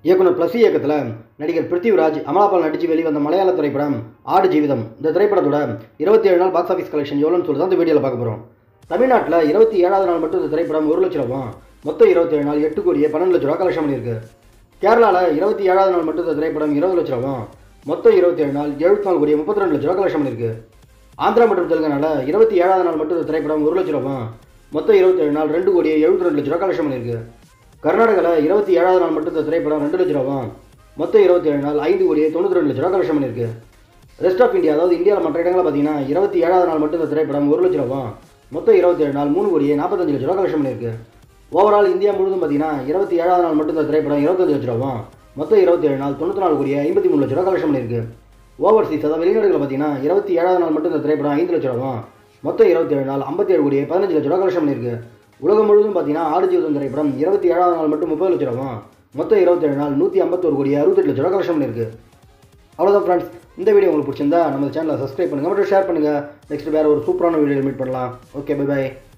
இயக்குனர் பிளஸ் இயக்கத்தில் நடிகர் பிருத்திவிராஜ் அமலாபால் நடித்து வெளிவந்த மலையாள திரைப்படம் ஆடு ஜீவிதம் இந்த திரைப்படத்தோட இருபத்தி ஏழு நாள் பாக்ஸ் ஆஃபீஸ் கலெக்ஷன் எவ்வளோன்னு சொல்லி தான் இந்த வீடியோவில் பார்க்க போகிறோம் தமிழ்நாட்டில் இருபத்தி ஏழாவது நாள் மட்டும் இந்த திரைப்படம் ஒரு லட்ச ரூபா மொத்தம் இருபத்தி ஏழு நாள் எட்டு கோடியே பன்னெண்டு லட்ச ரூபா கலெக்ஷன் பண்ணியிருக்கு கேரளாவில் இருபத்தி ஏழாவது நாள் மட்டும் இந்த திரைப்படம் இருபது லட்ச ரூபா மொத்தம் இருபத்தி ஏழு நாள் எழுபத்தி நாலு கோடியே முப்பத்தி ரெண்டு லட்ச ரூபா கலெக்ஷன் பண்ணியிருக்கு ஆந்திரா மற்றும் தெலுங்கானால இருபத்தி ஏழாவது நாள் மட்டும் இந்த திரைப்படம் ஒரு லட்ச ரூபா மொத்தம் இருபத்தி ஏழு நாள் ரெண்டு கோடியே எழுபத்தி ரெண்டு லட்ச ரூபா கலெக்ஷன் பண்ணியிருக்கு கர்நாடகாவில் இருபத்தி ஏழாவது நாள் மட்டும் இந்த திரைப்படம் ரெண்டு லட்ச ரூபா மொத்தம் இருபத்தி ஏழு நாள் ஐந்து கோடியே தொண்ணூற்றி ரெண்டு லட்ச ரூபா கலெக்ஷன் பண்ணியிருக்கு ரெஸ்ட் ஆஃப் இந்தியா அதாவது இந்தியாவில் மற்ற இடங்களில் பார்த்தீங்கன்னா இருபத்தி ஏழாவது நாள் மட்டும் இந்த திரைப்படம் ஒரு லட்ச ரூபா மொத்தம் இருபத்தி ஏழு நாள் மூணு கோடியே நாற்பத்தஞ்சு லட்ச ரூபா கலெக்ஷன் பண்ணியிருக்கு ஓவரால் இந்தியா முழுவதும் பார்த்தீங்கன்னா இருபத்தி ஏழாவது நாள் மட்டும் இந்த திரைப்படம் இருபத்தஞ்சு லட்ச ரூபா மொத்தம் இருபத்தி ஏழு நாள் தொண்ணூற்றி நாலு கோடியே ஐம்பத்தி மூணு லட்ச ரூபா கலெக்ஷன் பண்ணியிருக்கு ஓவர்சீஸ் அதாவது வெளிநாடுகளில் பார்த்தீங்கன்னா இருபத்தி ஏழாவது நாள் மட்டும் இந்த திரைப்படம் ஐந்து லட்ச ரூபா மொத்தம் இருபத்தி ஏழு நாள் ஐம்பத்தி ஏழு கோடியே பதினஞ்சு லட்ச ரூபா கலெக்ஷன் பண்ணியிருக்கு உலகம் முழுவதும் பார்த்தீங்கன்னா ஆடு ஜீவிதம் திரைப்படம் இருபத்தி ஏழாவது நாள் மட்டும் முப்பது லட்ச ரூபா மொத்தம் இருபத்தேழு நாள் நூற்றி ஐம்பத்தொரு கோடி அறுபத்தெட்டு லட்ச ரூபா கலெக்ஷன் பண்ணியிருக்கு அவ்வளோதான் ஃப்ரெண்ட்ஸ் இந்த வீடியோ உங்களுக்கு பிடிச்சிருந்தா நம்ம சேனலை சப்ஸ்கிரைப் பண்ணுங்கள் மற்றும் ஷேர் பண்ணுங்கள் நெக்ஸ்ட் வேறு ஒரு சூப்பரான வீடியோ மீட் பண்ணலாம் ஓகே பை பை